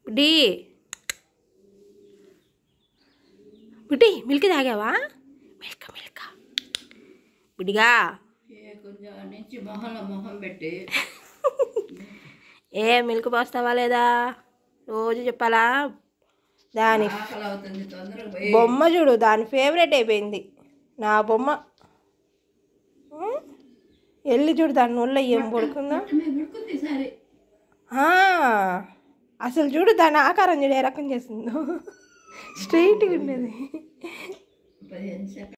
బుడ్డి బుడ్డి మిల్క్ తాగావా మిల్క్ మిల్క్ బుడ్డిగా ఏ కొంచెం నుంచి మొహంలో మొహం పెట్టి ఏ మిల్క్ పోస్తావా లేదా రోజు చెప్పాలా దాని ఆకలి అవుతుంది తొందరగా పోయి బొమ్మ చూడు దాని ఫేవరెట్ అయిపోయింది నా బొమ్మ ఉం? వెళ్ళి చూడు దాని నోళ్ళో ఏం పడుకుందో మేము పడుకుంది సరే ఆ, అసలు చూడు దాని ఆకారం చూడు ఏ రకం చేసిందో స్ట్రైట్గా ఉండేది పదిహేను సెకండ్